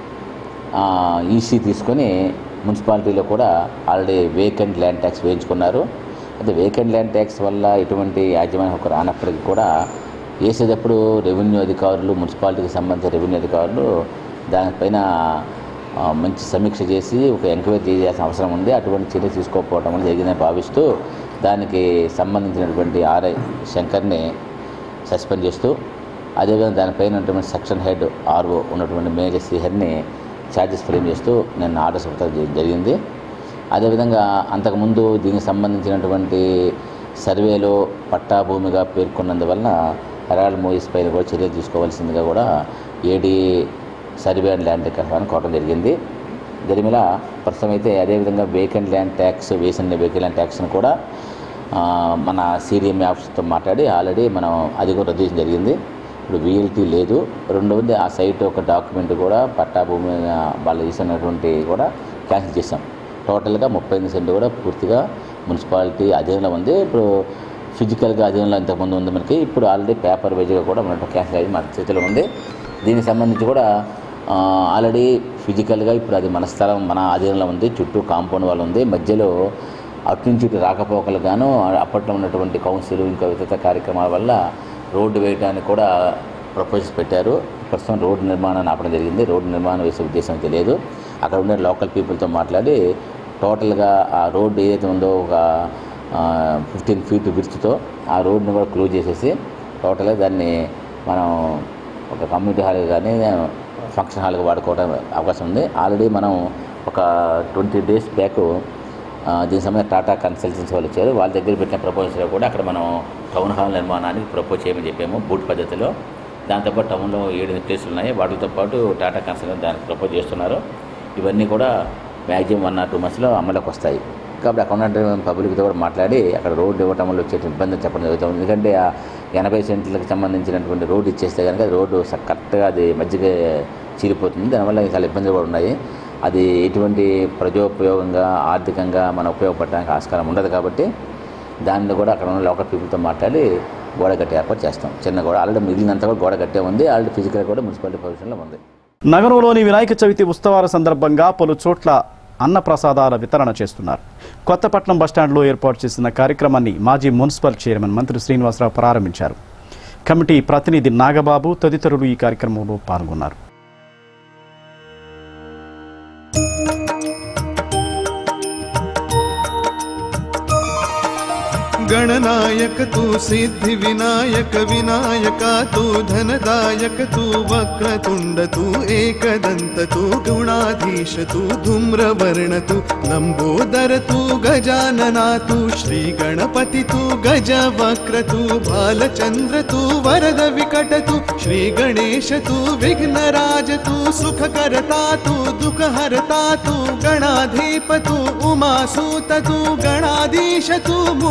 ఈసీ తీసుకొని మున్సిపాలిటీలో కూడా ఆల్రెడీ వేకెంట్ ల్యాండ్ ట్యాక్స్ వేయించుకున్నారు అయితే వేకెంట్ ల్యాండ్ ట్యాక్స్ వల్ల ఎటువంటి యాజమాన్య హక్కు రానప్పటికీ కూడా వేసేటప్పుడు రెవెన్యూ అధికారులు మున్సిపాలిటీకి సంబంధించిన రెవెన్యూ అధికారులు దానిపైన ఆ, మంచి సమీక్ష చేసి ఒక ఎంక్వైరీ చేయాల్సిన అవసరం ఉంది అటువంటి చర్య తీసుకోకపోవడం వల్ల జరిగిందని భావిస్తూ దానికి సంబంధించినటువంటి ఆర్ఐ శంకర్ని సస్పెండ్ చేస్తూ అదేవిధంగా దానిపైన ఉన్నటువంటి సెక్షన్ హెడ్ ఆర్ఓ ఉన్నటువంటి మేనేజర్ శ్రీహరిని ఛార్జెస్ ఫ్రేమ్ చేస్తూ నేను ఆర్డర్స్ ఇవ్వడం జరి- జరిగింది అదేవిధంగా అంతకుముందు దీనికి సంబంధించినటువంటి సర్వేలో పట్టా భూమిగా పేర్కొన్నందువలన హెరాల్డ్ మూవీస్ పైన కూడా చర్యలు తీసుకోవాల్సిందిగా కూడా AD survey and land record కోవడం జరిగింది జరిమిలా ప్రస్తుతం అయితే అదేవిధంగా వేకెంట్ ల్యాండ్ ట్యాక్స్ వేసిన వేకెంట్ ల్యాండ్ ట్యాక్స్ను కూడా ఆ, మన సిడిఎం ఆఫీస్తో మాట్లాడి ఆల్రెడీ మనం అది కూడా రద్దు చేయడం జరిగింది ఇప్పుడు విఎల్టీ లేదు రెండవది ఆ సైట్ ఒక డాక్యుమెంట్ కూడా పట్టా భూమి ఆ, వాళ్ళు ఇచ్చినటువంటి కూడా క్యాన్సిల్ చేసాం టోటల్గా ముప్పై ఎనిమిది సెంట్లు కూడా పూర్తిగా మున్సిపాలిటీ అధీనంలో ఉంది ఇప్పుడు ఫిజికల్గా అధీనంలో ఇంతకుముందు ఉంది మనకి ఇప్పుడు ఆల్రెడీ పేపర్ వైజ్గా కూడా మన క్యాన్సిల్ అయ్యి మన చేతిలో ఉంది దీనికి సంబంధించి కూడా ఆ, ఆల్రెడీ ఫిజికల్గా ఇప్పుడు అది మన స్థలం మన అధీనంలో ఉంది చుట్టూ కాంపౌండ్ వాళ్ళు ఉంది మధ్యలో అటు నుంచి ఇటు రాకపోకలు గాను అప్పట్లో ఉన్నటువంటి కౌన్సిల్ ఇంకా ఇతర కార్యక్రమాల వల్ల రోడ్డు వేయడానికి కూడా ప్రపోజల్స్ పెట్టారు ప్రస్తుతం రోడ్డు నిర్మాణాన్ని ఆపడం జరిగింది రోడ్డు నిర్మాణం వేసే ఉద్దేశం అయితే లేదు అక్కడ ఉండే లోకల్ పీపుల్తో మాట్లాడి టోటల్గా ఆ రోడ్డు ఏదైతే ఉందో ఒక ఫిఫ్టీన్ ఫీట్ విడుతుతో ఆ రోడ్డుని కూడా క్లోజ్ చేసేసి టోటల్గా దాన్ని మనం ఒక కమ్యూనిటీ హాల్ కానీ ఫంక్షన్ హాల్గా వాడుకోవడం అవకాశం ఉంది ఆల్రెడీ మనం ఒక ట్వంటీ డేస్ బ్యాక్ ఆ, దీనికి సంబంధించి టాటా కన్సల్టెన్సీ వాళ్ళు వచ్చారు వాళ్ళ దగ్గర పెట్టిన ప్రపోజల్స్లో కూడా అక్కడ మనం టౌన్ హాల్ నిర్మాణానికి ప్రపోజ్ చేయమని చెప్పాము బూట్ పద్ధతిలో దాంతోపాటు టౌన్లో ఏడు ప్లేసులు ఉన్నాయి వాటితో పాటు టాటా కన్సల్టెన్సీ దానికి ప్రపోజ్ చేస్తున్నారు ఇవన్నీ కూడా మ్యాక్సిమం వన్ ఆర్ టూ మంత్స్లో అమలుకి వస్తాయి కాబట్టి అక్కడ ఉన్న పబ్లిక్తో కూడా మాట్లాడి అక్కడ రోడ్డు ఇవ్వటం వల్ల వచ్చే ఇబ్బంది చెప్పడం జరుగుతుంది ఎందుకంటే ఆ ఎనభై సెంట్లకు సంబంధించినటువంటి రోడ్డు ఇచ్చేస్తే కనుక అది రోడ్డు స- కరెక్ట్గా అది మధ్యగా చీలిపోతుంది దానివల్ల చాలా ఇబ్బందులు కూడా ఉన్నాయి అది ఎటువంటి ప్రజోపయోగంగా ఆర్థికంగా మనం ఉపయోగపడడానికి ఆస్కారం ఉండదు కాబట్టి దానిలో కూడా అక్కడ ఉన్న లోకల్ పీపుల్తో మాట్లాడి గోడ కట్టి ఏర్పాటు చేస్తాం చిన్న గోడ ఆల్రెడీ మిగిలినంత కూడా గోడ కట్టే ఉంది ఆల్రెడీ ఫిజికల్ కూడా మున్సిపాలిటీ పొజిషన్లో ఉంది నగరంలోని వినాయక చవితి ఉత్సవాల సందర్భంగా పలు చోట్ల అన్న ప్రసాదాల వితరణ చేస్తున్నారు కొత్తపట్నం బస్టాండ్లో ఏర్పాటు చేసిన కార్యక్రమాన్ని మాజీ మున్సిపల్ చైర్మన్ మంత్రి శ్రీనివాసరావు ప్రారంభించారు కమిటీ ప్రతినిధి నాగబాబు తదితరులు ఈ కార్యక్రమంలో పాల్గొన్నారు गणनायक तू सिद्धि विनायक विनायक तू धनदायक तू वक्रतुंड तू एकदंत तू गुणाधीश तू धूम्रवर्ण तू लंबोदर तू गजानना तू श्री गणपति तू गज वक्र तू भालचंद्र तू वरद विकट तू श्री गणेश तू विघ्नराज तू सुख करता तू दुख हरता तू गणाधीप तू उमासूत तू गणाधीश तू मुळार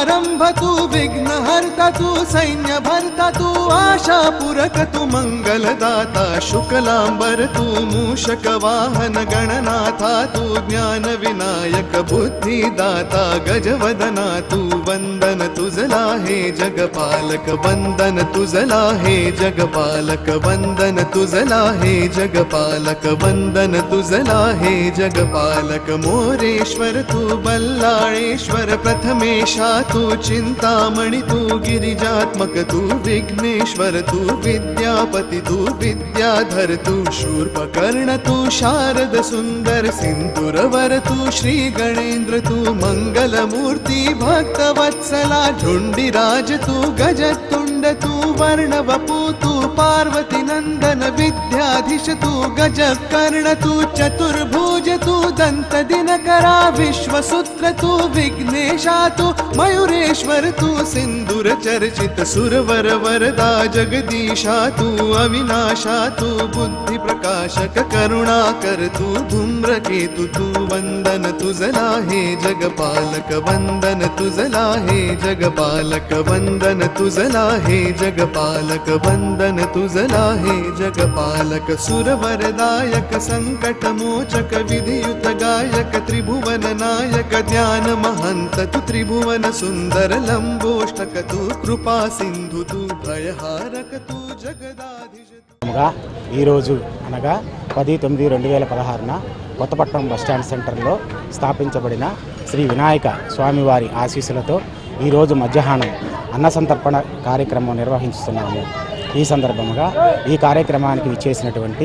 मूढारम्भ तु विघ्नहर्ता तु सैन्यभर्ता तु आशापुरक तु मङ्गलदाता शुक्लाम्बर तु मूषकवाहन गणनाथा तु ज्ञानविनायक बुद्धिदाता गजवदना तु वन्दन तुझला हे जगपालक वन्दन तुझला हे जगपालक वन्दन तुझला हे जगपालक वन्दन तुझला हे जगपालक मोरेश्वर तु बल्लाळेश्वर प्रथमेशा तु चिन्तामणि तु गिरिजात्मक तु विघ्नेश्वर तु विद्यापति तु विद्याधर तु शूर्पकर्ण तु शारद सुन्दर सिन्दुरवर तु श्री गणेन्द्र तु मङ्गलमूर्ति भक्तवत्सला झुण्डिराज तु गजतुण्ड तु वर्णवपु तु पार्वती नन्दन विद्याधीश तु गजकर्ण तु चतुर्भुज तु दन्त दिनकरा विश्वसूत्र तु विघ्नेशा तु मयूरेश्वर तु सिन्दूर चर्चित सुरवर वरदा जगदीशा तु अविनाशा तु बुद्धि प्रकाशक करुणाकर तु धूम्रकेतु तु वन्दन तुझला हे जगपालक वन्दन तुझला हे जगपालक वन्दन तुझला हे जगपालक वन्दन तुझला हे जगपालक सुरवरदायक सङ्कटमोचक विधियुत गायक त्रिभुवन नायक ध्यान महन्त तु त्रिभुवन सुन्दर लम्बोष्टक तु कृपा सिन्धु तु भयहारक तु जगदाधिश గా ఈరోజు అనగా పది తొమ్మిది రెండు వేల పదహారున కొత్తపట్నం బస్టాండ్ సెంటర్లో స్థాపించబడిన శ్రీ వినాయక స్వామివారి ఆశీస్సులతో ఈరోజు మధ్యాహ్నం అన్న సంతర్పణ కార్యక్రమం నిర్వహిస్తున్నాము ఈ సందర్భంగా ఈ కార్యక్రమానికి విచ్చేసినటువంటి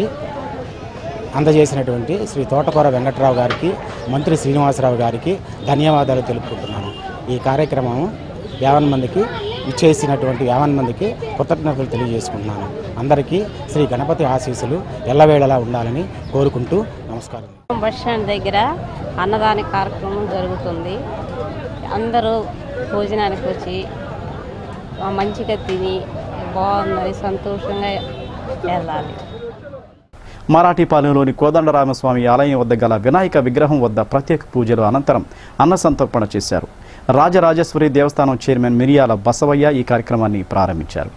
అందజేసినటువంటి శ్రీ తోటకూర వెంకట్రావు గారికి మంత్రి శ్రీనివాసరావు గారికి ధన్యవాదాలు తెలుపుకుంటున్నాను ఈ కార్యక్రమం యావన్ మందికి ఇచ్చేసినటువంటి యావన్ మందికి కృతజ్ఞతలు తెలియజేసుకుంటున్నాను అందరికీ శ్రీ గణపతి ఆశీస్సులు ఎల్లవేళలా ఉండాలని కోరుకుంటూ నమస్కారం బస్ స్టాండ్ దగ్గర అన్నదాన కార్యక్రమం జరుగుతుంది అందరూ భోజనానికి వచ్చి ఆ, మంచిగా తిని బాగుందని సంతోషంగా వెళ్ళాలి మరాఠీపాలెంలోని కోదండరామస్వామి ఆలయం వద్ద గల వినాయక విగ్రహం వద్ద ప్రత్యేక పూజలు అనంతరం అన్న సంతర్పణ చేశారు రాజరాజేశ్వరి దేవస్థానం చైర్మన్ మిరియాల బసవయ్య ఈ కార్యక్రమాన్ని ప్రారంభించారు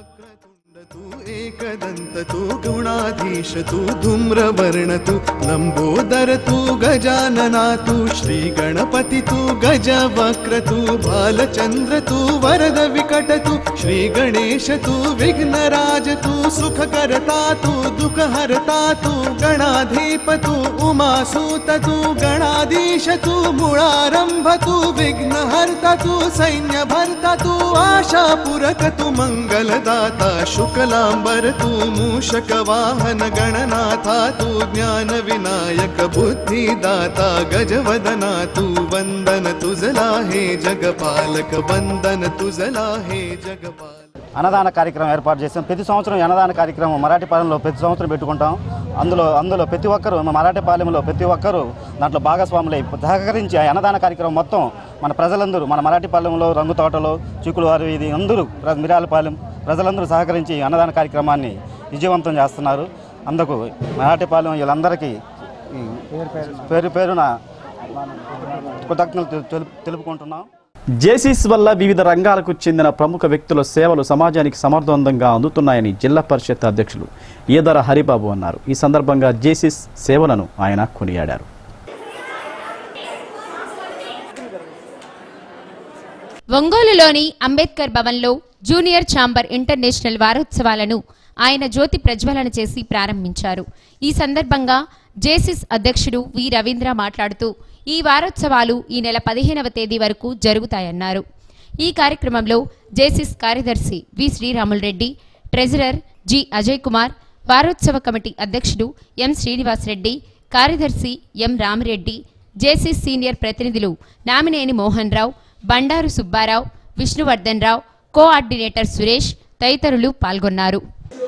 एकदन्त तु गुणाधीश तु धूम्रवर्ण तु लम्बोदर तु गजानना तु श्रीगणपति तु गजवक्र तु बालचन्द्र तु वरद विकट तु श्रीगणेश तु विघ्नराज तु सुखकर्ता तु दुःखहर्ता तु गणाधीप तु उमासूत तु गणाधीश तु मूढारम्भ तु विघ्नहर्ता तु सैन्यभर्ता तु आशापुरक तु मङ्गलदाता शुक्लाम्बर तु मूषकवाहन गणनाथा तु ज्ञानविनायक बुद्धिदाता गजवदना तु वन्दन तुझला हे जगपालक वन्दन तुझला हे जगपाल అన్నదాన కార్యక్రమం ఏర్పాటు చేసాం ప్రతి సంవత్సరం ఈ అన్నదాన కార్యక్రమం మరాఠీపాలెంలో ప్రతి సంవత్సరం పెట్టుకుంటాం అందులో అందులో ప్రతి ఒక్కరు మన మరాఠీపాలెంలో ప్రతి ఒక్కరు దాంట్లో భాగస్వాములై సహకరించి ఆ అన్నదాన కార్యక్రమం మొత్తం మన ప్రజలందరూ మన మరాఠీపాలెంలో రంగు తోటలో చిక్కుడువారు ఇది అందరూ ప్ర- మిరాలపాలెం ప్రజలందరూ సహకరించి ఈ అన్నదాన కార్యక్రమాన్ని విజయవంతం చేస్తున్నారు అందుకు మరాఠీపాలెం వీళ్ళందరికీ ఈ పేరు పేరున కృతజ్ఞతలు తెలుపు తెలుపుకుంటున్నాం జేసీస్ వల్ల వివిధ రంగాలకు చెందిన ప్రముఖ వ్యక్తుల సేవలు సమాజానికి సమర్థవంతంగా అందుతున్నాయని జిల్లా పరిషత్ అధ్యక్షులు ఈదర హరిబాబు అన్నారు ఈ సందర్భంగా జేసీస్ సేవలను ఆయన కొనియాడారు ఒంగోలులోని అంబేద్కర్ భవన్లో జూనియర్ ఛాంబర్ ఇంటర్నేషనల్ వారోత్సవాలను ఆయన జ్యోతి ప్రజ్వలన చేసి ప్రారంభించారు ఈ సందర్భంగా జేసిస్ అధ్యక్షుడు వి రవీంద్ర మాట్లాడుతూ ఈ వారోత్సవాలు ఈ నెల పదిహేనవ తేదీ వరకు జరుగుతాయన్నారు ఈ కార్యక్రమంలో జేసిస్ కార్యదర్శి V Sriramulu Reddy treasurer G Ajay Kumar వారోత్సవ కమిటీ అధ్యక్షుడు ఎం శ్రీనివాస్ రెడ్డి కార్యదర్శి ఎం రామిరెడ్డి జేసీస్ సీనియర్ ప్రతినిధులు నామినేని మోహన్ రావు బండారు సుబ్బారావు విష్ణువర్ధన్ రావు కోఆర్డినేటర్ సురేష్ తదితరులు పాల్గొన్నారు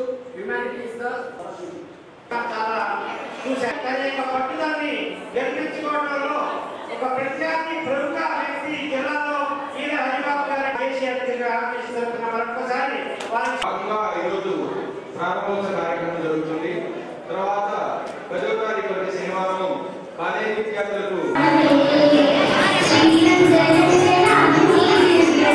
భాగంగా ఈరోజు ప్రారంభోత్సవ కార్యక్రమం జరుగుతుంది తర్వాత పదో తారీఖు వచ్చే శనివారం కాలేజీ విద్యార్థులకు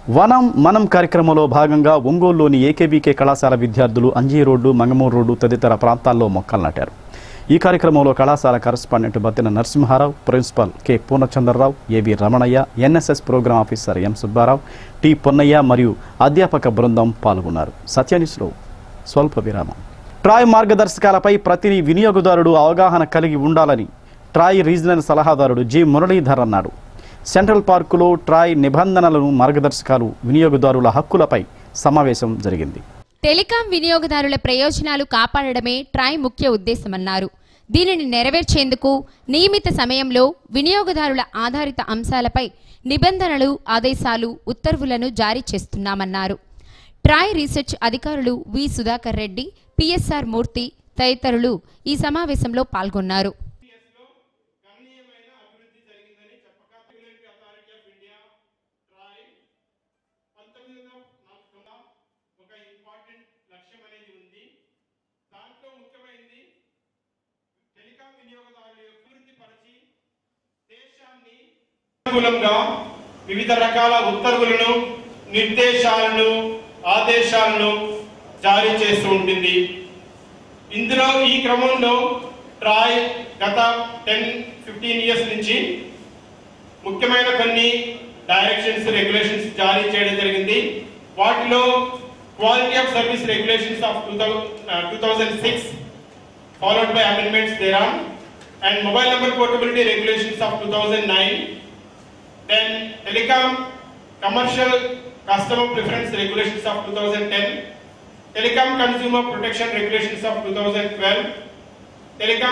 వనం మనం కార్యక్రమంలో భాగంగా ఒంగోలులోని ఏకేబీకే కళాశాల విద్యార్థులు అంజీ రోడ్డు మంగమూరు రోడ్డు తదితర ప్రాంతాల్లో మొక్కలు నాటారు ఈ కార్యక్రమంలో కళాశాల correspondent Battina Narasimharao principal K Purnachandrarao AV Ramanaiah NSS programme officer M Subbarao T Ponnaiah మరియు అధ్యాపక బృందం పాల్గొన్నారు సత్యాన్యూస్లో స్వల్ప విరామం ట్రాయ్ మార్గదర్శకాలపై ప్రతి వినియోగదారుడు అవగాహన కలిగి ఉండాలని ట్రాయ్ రీజనల్ సలహాదారుడు జి మురళీధర్ అన్నాడు సెంట్రల్ పార్కులో ట్రాయ్ నిబంధనలను మార్గదర్శకాలు వినియోగదారుల హక్కులపై సమావేశం జరిగింది టెలికాం వినియోగదారుల ప్రయోజనాలు కాపాడడమే ట్రాయ్ ముఖ్య ఉద్దేశమన్నారు దీనిని నెరవేర్చేందుకు నియమిత సమయంలో వినియోగదారుల ఆధారిత అంశాలపై నిబంధనలు ఆదేశాలు ఉత్తర్వులను జారీ చేస్తున్నామన్నారు ట్రాయ్ రీసెర్చ్ అధికారులు వి సుధాకర్ రెడ్డి పిఎస్ఆర్ మూర్తి తదితరులు ఈ సమావేశంలో పాల్గొన్నారు ఒక ఇంపార్టెంట్ లక్ష్యం అనేది ఉంది దాంట్లో ముఖ్యమైనది టెలికాం వినియోగదారుల అభివృద్ధి పరిచి దేశాన్ని అనుకూలంగా వివిధ రకాల ఉత్తర్వులను నిర్దేశాలను ఆదేశాలను జారీ చేస్తూ ఉంటుంది ఇందులో ఈ క్రమంలో ట్రాయ్ గత టెన్ ఫిఫ్టీన్ ఇయర్స్ నుంచి ముఖ్యమైన కొన్ని డైరెక్షన్స్ రెగ్యులేషన్స్ జారీ చేయడం జరిగింది వాటిలో quality of service regulations of two thousand six followed by amendments thereon, and mobile number portability regulations of 2009, then telecom commercial customer preference regulations of 2010, telecom consumer protection regulations of 2012, telecom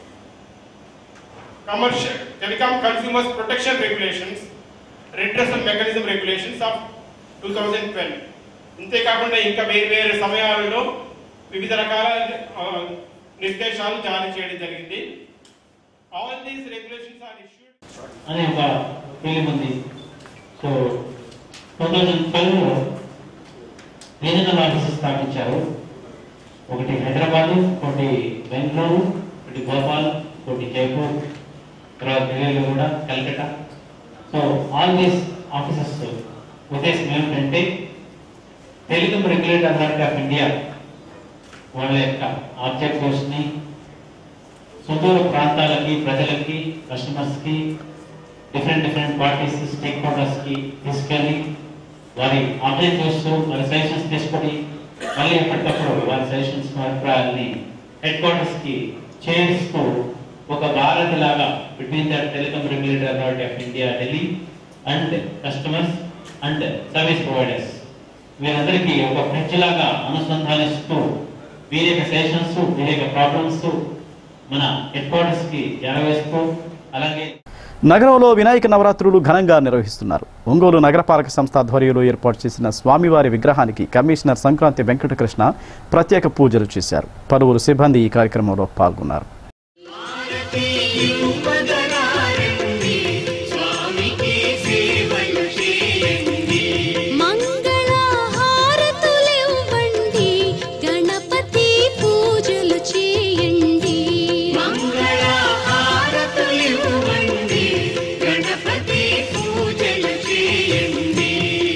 commercial telecom consumers protection regulations, redressal mechanism regulations of 2012. ఇంతేకాకుండా ఇంకా వేరు వేరు సమయాలలో వివిధ రకాల ఆ, నిర్దేశాలు జారీ చేయడం జరిగింది all these regulations are issued అనే ఒక ఫీలింగ్ ఉంది సో టూ థౌజండ్ ట్వెల్వ్లో రీజనల్ ఆఫీసెస్ స్థాపించారు ఒకటి హైదరాబాద్ ఒకటి బెంగళూరు ఒకటి భోపాల్ ఒకటి జైపూర్ తర్వాత ఢిల్లీలో కూడా Calcutta so all these offices ఉద్దేశం ఏమిటంటే telecom regulator authority of India వాళ్ళ యొక్క ఆబ్జెక్టివ్స్ని సుదూర ప్రాంతాలకి ప్రజలకి కస్టమర్స్కి డిఫరెంట్ డిఫరెంట్ పార్టీస్ స్టేక్ హోల్డర్స్కి తీసుకెళ్ళి వారి ఆబ్జెక్టివ్స్ వారి సజెషన్స్ తీసుకొని మళ్ళీ ఎప్పటికప్పుడు వారి సజెషన్స్ అభిప్రాయాల్ని హెడ్ క్వార్టర్స్కి చేరుస్తూ ఒక భారత్ లాగా between the telecom regulator authority of India Delhi and customers and service providers వీరందరికీ ఒక బ్రిడ్జ్ లాగా అనుసంధానిస్తూ వీరి యొక్క సెషన్స్ వీరి యొక్క ప్రాబ్లమ్స్ మన హెడ్ క్వార్టర్స్ కి చేరవేస్తూ అలాగే నగరంలో వినాయక నవరాత్రులు ఘనంగా నిర్వహిస్తున్నారు ఒంగోలు నగరపాలక సంస్థ ఆధ్వర్యంలో ఏర్పాటు చేసిన స్వామివారి విగ్రహానికి కమిషనర్ సంక్రాంతి వెంకటకృష్ణ ప్రత్యేక పూజలు చేశారు పలువురు సిబ్బంది ఈ కార్యక్రమంలో పాల్గొన్నారు మంగళహారతులివ్వండి గణపతి పూజలు చేయండి మంగళహారతులివ్వండి గణపతి పూజలు చేయండి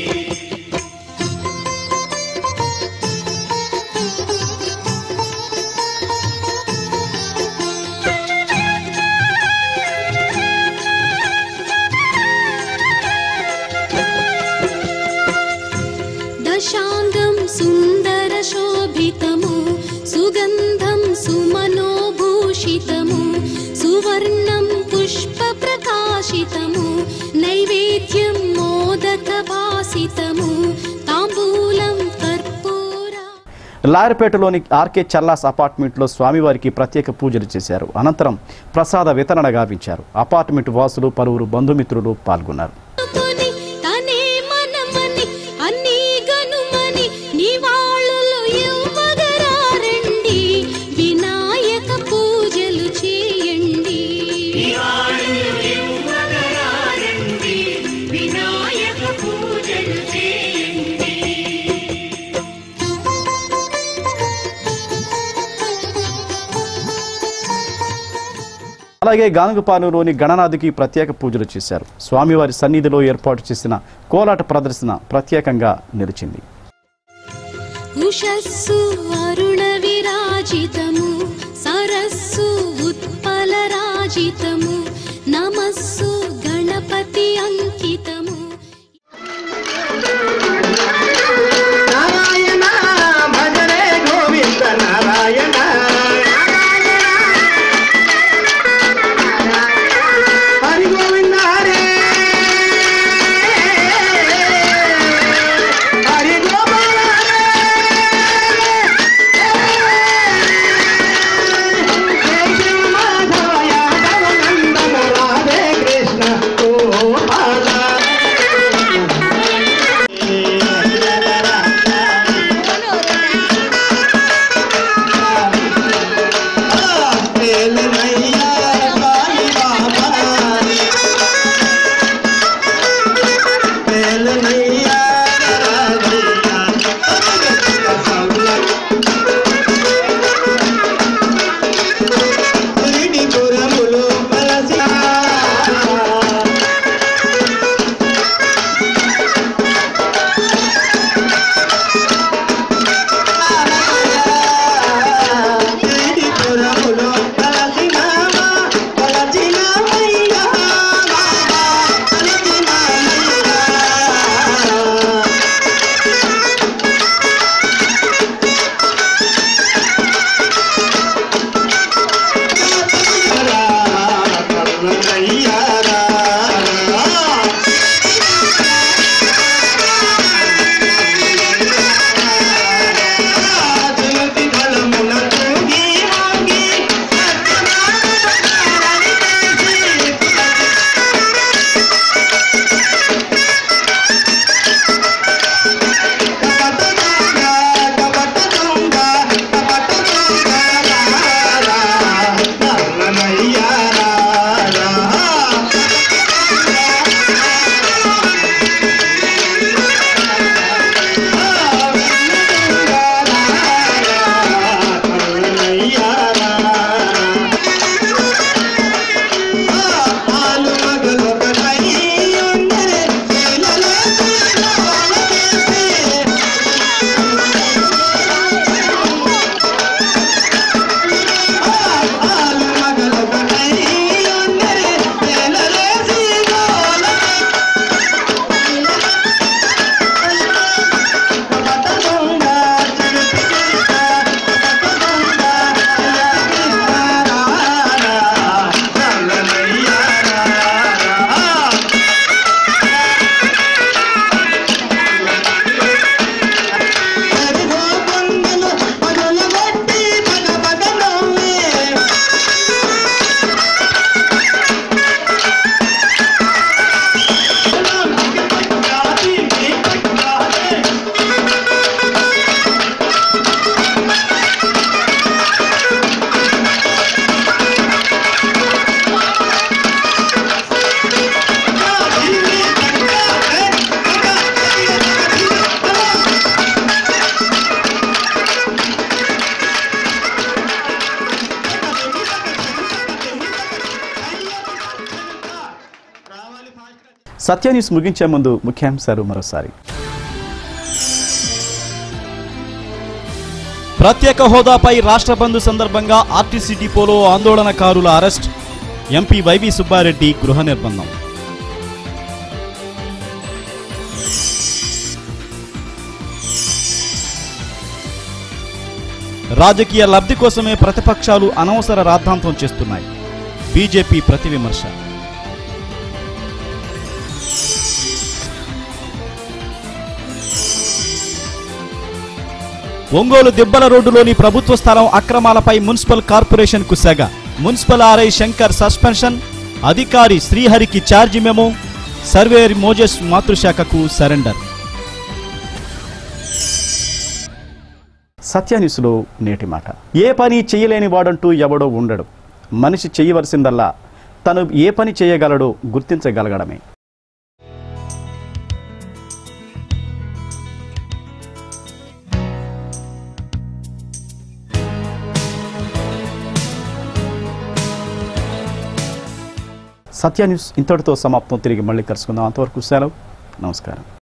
దశాంగం సుందర శోభితము సుగంధం సుమనోభూషితము సువర్ణం పుష్ప ప్రకాశితము నైవేద్యం మోదక భాసితము తాంబూలం కర్పూర లాయర్పేటలోని ఆర్కే చల్లాస్ అపార్ట్మెంట్లో స్వామివారికి ప్రత్యేక పూజలు చేశారు అనంతరం ప్రసాద వితరణ గావించారు అపార్ట్మెంట్ వాసులు పలువురు బంధుమిత్రులు పాల్గొన్నారు కొని తనే మనమని అన్నీ గనుమని నివాళులు ఇవ్వగరారండి వినాయక పూజలు చేయండి వినాయక పూజలు చేయండి అలాగే గానుగపాలెంలోని గణనాథికి ప్రత్యేక పూజలు చేశారు స్వామివారి సన్నిధిలో ఏర్పాటు చేసిన కోలాట ప్రదర్శన ప్రత్యేకంగా నిలిచింది ఉషస్సు అరుణ విరాజితము సరస్సు ఉత్పల రాజితము నమస్సు గణపతి అంకితము నారాయణ భజరే గోవింద నారాయణ హరి గోవింద హరే హరి గోపాల జయ శ్రీ మాధవ యాదవ నందన రాధే కృష్ణ గోపాల సత్య న్యూస్ ముగించే ముందు ముఖ్యాంశాలు మరోసారి ప్రత్యేక హోదాపై రాష్ట్ర బంద్ సందర్భంగా ఆర్టీసీ డిపోలో ఆందోళనకారుల అరెస్ట్ ఎంపీ వైవి సుబ్బారెడ్డి గృహ నిర్బంధం రాజకీయ లబ్ధి కోసమే ప్రతిపక్షాలు అనవసర రాద్ధాంతం చేస్తున్నాయి బీజేపీ ప్రతి విమర్శ ఒంగోలు దిబ్బల రోడ్డులోని ప్రభుత్వ స్థలం అక్రమాలపై మున్సిపల్ కార్పొరేషన్ కు సెగ మున్సిపల్ ఆర్ఐ శంకర్ సస్పెన్షన్ అధికారి శ్రీహరికి ఛార్జీ మెమో సర్వేయర్ మోజెస్ మాతృశాఖకు సరెండర్ సత్యాన్యూస్లో నేటి మాట ఏ పని చేయలేని వాడంటూ ఎవడో ఉండడు మనిషి చేయవలసిందల్లా తను ఏ పని చేయగలడో గుర్తించగలగడమే సత్య న్యూస్ ఇంతటితో సమాప్తం తిరిగి మళ్ళీ కలుసుకుందాం అంతవరకు సెలవు నమస్కారం